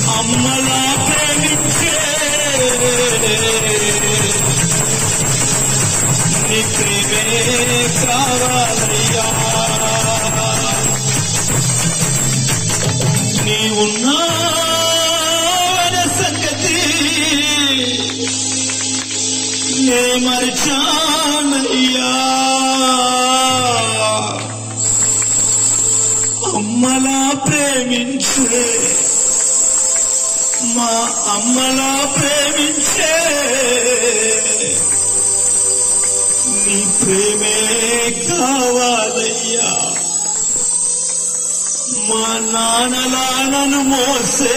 అమ్మలా ప్రేమించే నీ ప్రేమే కావాలయ్యా నీ ఉన్నా సంగతి నే మరిచానయ్యా అమ్మలా ప్రేమించే మా అమ్మలా ప్రేమించే నీ ప్రేమే కావాలయ్యా మా నాన్నలా నన్ను మోసే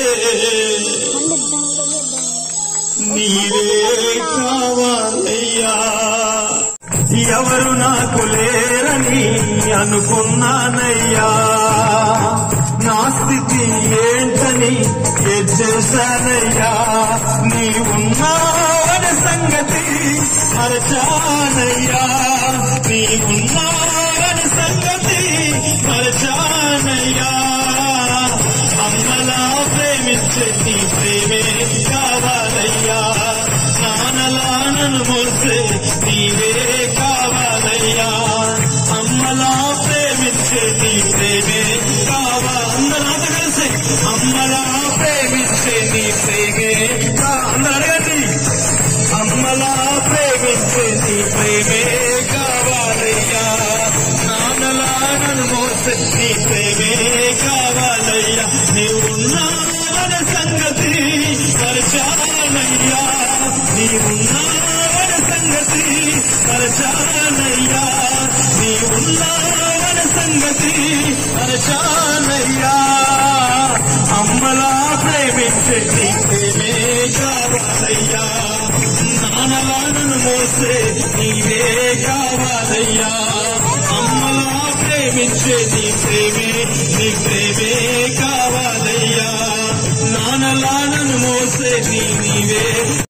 నీవే కావాలయ్యా ఎవరు నాకు లేరని అనుకున్నానయ్యా నా స్థితి ఏంటని చేశానయ్యా నీ ఉన్నావని సంగతి మరచానయ్యా నీ ఉన్నావని సంగతి మరచానయ్యా అమ్మలా ప్రేమించే నీ ప్రేమే కావాలయ్యా నానలా నన్ను మోసే నీవే కావాలయ్యా అమ్మలా ప్రేమించే నీ ప్రేమే కావా అందరూ కలిసి అమ్మలా ప్రేమించే నీ ప్రేమే కా అందరూ అడగండి అమ్మలా ప్రేమించే నీ ప్రేమే కావాలయ్యా నాన్నలా నన్ను మోసే నీ ప్రేమే కావాలయ్యా నీవున్నావన సంగతి పరిచానయ్యా నీవున్నావన సంగతి పరిచానయ్యా నీవున్నావన సంగతి పరిచానయ్యా అమ్మలా ప్రేమించే నీ ప్రేమే కావాలయ్యా నాన్నలా నన్ను మోసే నీవే కావాలయ్యా అమ్మలా ప్రేమించే నీ ప్రేమే నీ ప్రేమే కావాలయ్యా నాన్నలా నన్ను మోసే నీ నీవే